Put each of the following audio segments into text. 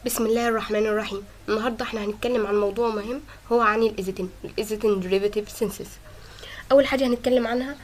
بسم الله الرحمن الرحيم النهارده احنا هنتكلم عن موضوع مهم هو عن الايزيتين الايزيتين ديريفاتيف سينسز اول حاجه هنتكلم عنها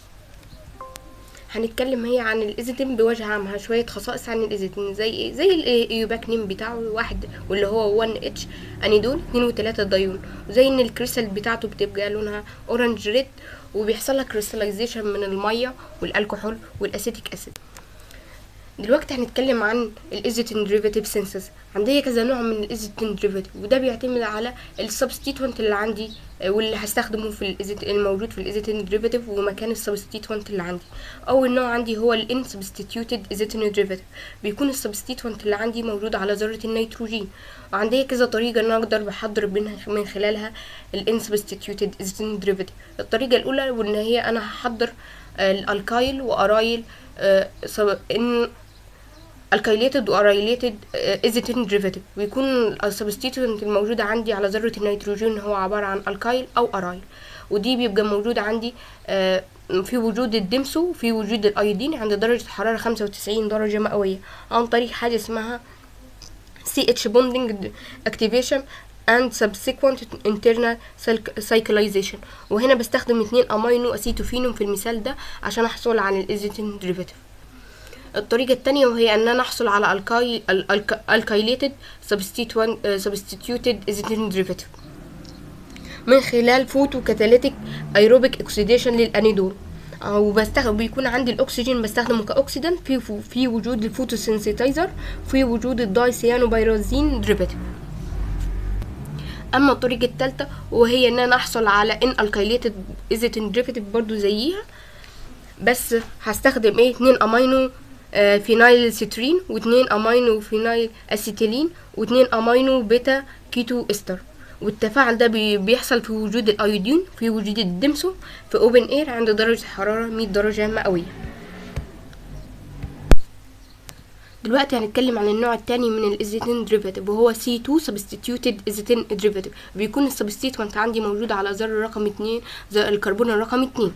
هنتكلم هي عن الايزيتين بوجه عام شويه خصائص عن الايزيتين زي ايه زي الايوباك نيم بتاعه واحد واللي هو 1 اتش انيدول 2 و3 دايون وزي ان الكريستال بتاعته بتبقى لونها اورنج ريد وبيحصل لها كريستاليزيشن من الميه والالكحول والاسيتيك اسيد دلوقتي هنتكلم عن الايزيتين ديريفاتيف سينسز عندي كذا نوع من الايزيتين ديريفاتيف وده بيعتمد على السبستيتوينت اللي عندي واللي هستخدمه في الإزيت الموجود في الايزيتين ديريفاتيف ومكان السبستيتوينت اللي عندي اول نوع عندي هو الان سبستيتيوتد ايزيتين ديريفاتيف بيكون السبستيتوينت اللي عندي موجود على ذره النيتروجين وعندي كذا طريقه ان اقدر بحضر منها من خلالها الان سبستيتيوتد ايزيتين ديريفاتيف الطريقه الاولى وان هي انا هحضر الالكايل وارايل ان الكايليتد وارايليتد ايزيتين ديريفاتيف ويكون السبستيتوينت الموجودة عندي على ذرة النيتروجين هو عبارة عن الكايل او ارايل ودي بيبقى موجود عندي في وجود الدمسو في وجود الايودين عند درجة حرارة خمسة وتسعين درجة مئوية عن طريق حاجة اسمها سي اتش بوندنج اكتيفيشن and subsequent internal cyclization وهنا بستخدم اتنين امينو اسيتوفينوم في المثال ده عشان احصل على الايزيتين ديريفاتيف الطريقة التانية وهي ان انا احصل على الكاي الكايليتد substituted ايزيتين ديريفاتيف من خلال فوتو كاتاليتيك ايروبيك اكسيديشن للانيدول وبستخدم بيكون عندي الاكسجين بستخدمه كاكسيدنت في في وجود الفوتوسينسيتايزر في وجود الداي سيانوبيرازين ديريفاتيف اما الطريقه الثالثه وهي ان انا احصل على ان الكايليتد ايزيتين ديريفاتيف برضو زيها بس هستخدم ايه اتنين امينو آه فينايل سترين واتنين امينو فينايل اسيتيلين واتنين امينو بيتا كيتو استر والتفاعل ده بي بيحصل في وجود الايودين في وجود الدمسو في اوبن اير عند درجة حرارة 100 درجة مئوية دلوقتي هنتكلم عن النوع التاني من الايزيتين ديريفاتيف وهو C2 substituted ايزيتين ديريفاتيف بيكون السبستيتوانت عندي موجود على ذرة رقم اتنين زي الكربون الرقم اتنين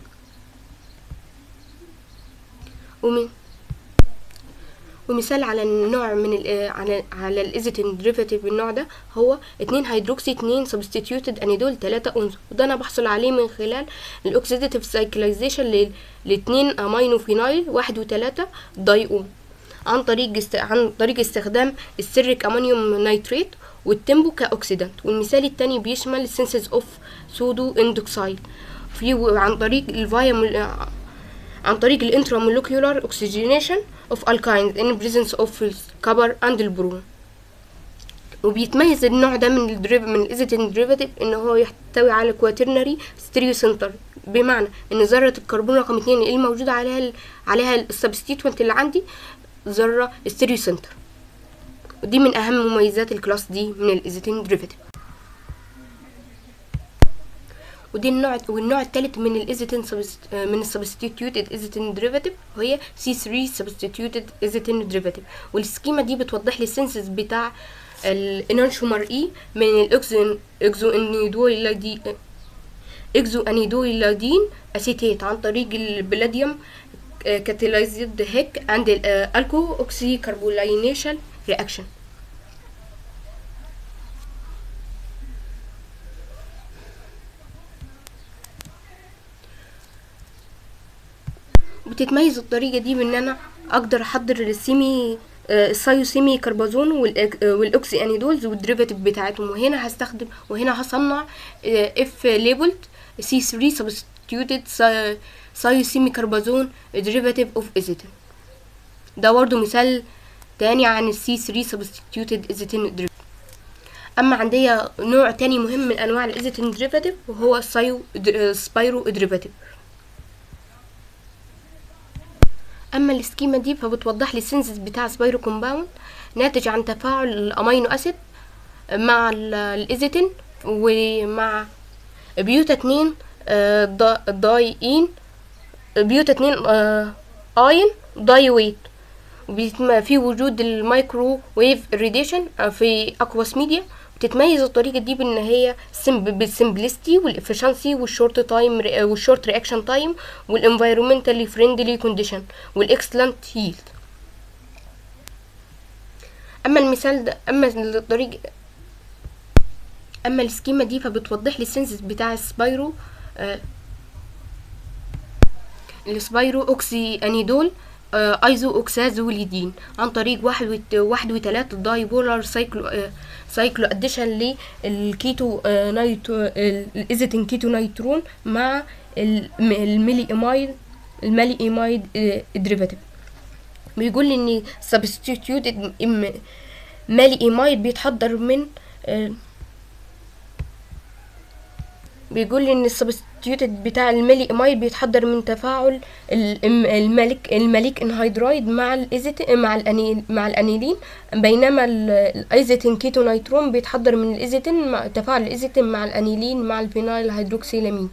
ومن ومثال على النوع من ال على على الايزيتين ديريفاتيف النوع ده هو اتنين هيدروكسي اتنين سبستيتيوتد انيدول تلاتة انزو وده انا بحصل عليه من خلال الاكسيديتيف سايكلايزيشن لاتنين امينو فينايل واحد وتلاتة دايون عن طريق است... عن طريق استخدام السيريك امونيوم نيتريت والتمبو كاوكسيدانت والمثال التاني بيشمل السينسز اوف سودو اندوكسايل في عن طريق الفايا عن طريق الانترامولكيولار اوكسجينيشن of alkynes in presence of copper and البرون وبيتميز النوع ده من الدريف من الايزيتين ديريفاتيف ان هو يحتوي على كواترنري ستيريو سنتر بمعنى ان ذره الكربون رقم اتنين اللي موجوده عليها ال عليها السبستيتوينت اللي عندي ذره ستيريو سنتر ودي من اهم مميزات الكلاس دي من الايزيتين ديريفاتيف ودي النوع والنوع الثالث من الايزيتين من السبستيتيوتد ايزيتين ديريفاتيف وهي C3 سبستيتيوتد ايزيتين ديريفاتيف والسكيما دي بتوضح لي السنسز بتاع الانانشومر اي من الاكزو اكزو انيدويلادي اكزو انيدويلادين اسيتيت عن طريق البلاديوم كاتالايزد هيك اند الالكو اوكسي كربولاينيشن رياكشن بتتميز الطريقة دي بان انا اقدر احضر السيمي السايوسيمي كربازون والاوكسي انيدولز والدريفاتيف بتاعتهم وهنا هستخدم وهنا هصنع اف ليبلد سي 3 سبستيوتد سايوسيمي كربازون ديريفاتيف اوف ايزيتين ده برضه مثال تاني عن السي 3 سبستيوتد ايزيتين ديريفاتيف اما عندي نوع تاني مهم من انواع الايزيتين ديريفاتيف وهو السايو سبايرو ديريفاتيف اما السكيما دي فبتوضح لي السينسز بتاع سبايرو كومباوند ناتج عن تفاعل الامينو اسيد مع الايزيتين ومع بيوتا اتنين دايين بيوتا اتنين اين داي ويت في وجود المايكرو ويف ريديشن في اكواس ميديا بتتميز الطريقه دي بان هي بالسمبلستي والافشنسي والشورت تايم والشورت رياكشن تايم والانفايرمنتالي فريندلي كونديشن والاكسلنت هيلد اما المثال ده اما الطريق اما السكيما دي فبتوضح لي السنسس بتاع السبايرو آه السبايرو اوكسي انيدول آه ايزو اوكسازوليدين عن طريق واحد وت... واحد وتلاتة داي بولار سايكلو آه سايكلو اديشن للكيتو آه نايترو الايزيتين كيتو نايترون مع الميلي امايد المالي امايد ديريفاتيف بيقول لي ان سبستيتيوتد مالي امايد بيتحضر من آه بيقول لي ان السبستيوتد بتاع المالي امايد بيتحضر من تفاعل الملك المليك انهيدرايد مع الازيت مع الانيل مع الانيلين بينما الايزيتين كيتو نيترون بيتحضر من الايزيتين مع تفاعل الايزيتين مع الانيلين مع الفينايل هيدروكسيلامين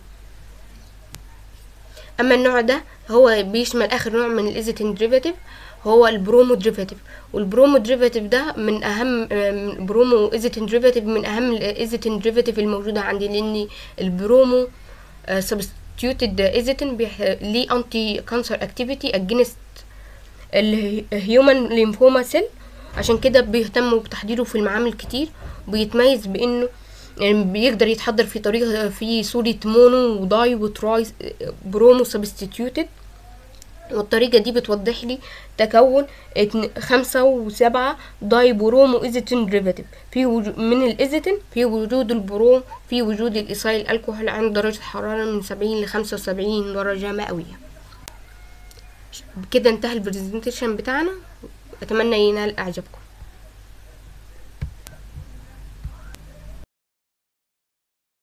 اما النوع ده هو بيشمل اخر نوع من الايزيتين ديريفاتيف هو البرومو ديريفاتيف والبرومو ديريفاتيف ده من اهم برومو ايزيتين ديريفاتيف من اهم الايزيتين ديريفاتيف الموجوده عندي لان البرومو سبستيوتد ايزيتين ليه انتي كانسر اكتيفيتي اجينست الهيومن ليمفوما سيل عشان كده بيهتموا بتحضيره في المعامل كتير وبيتميز بانه يعني بيقدر يتحضر في طريقه في صوره مونو وداي وتراي برومو سبستيوتد والطريقة دي بتوضح لي تكون خمسة وسبعة داي برومو إيزيتين ديريفاتيف في وجود من الإيزيتين في وجود البروم في وجود الإيثايل الكحول عند درجة حرارة من سبعين لخمسة وسبعين درجة مئوية بكده انتهى البرزنتيشن بتاعنا أتمنى ينال إعجابكم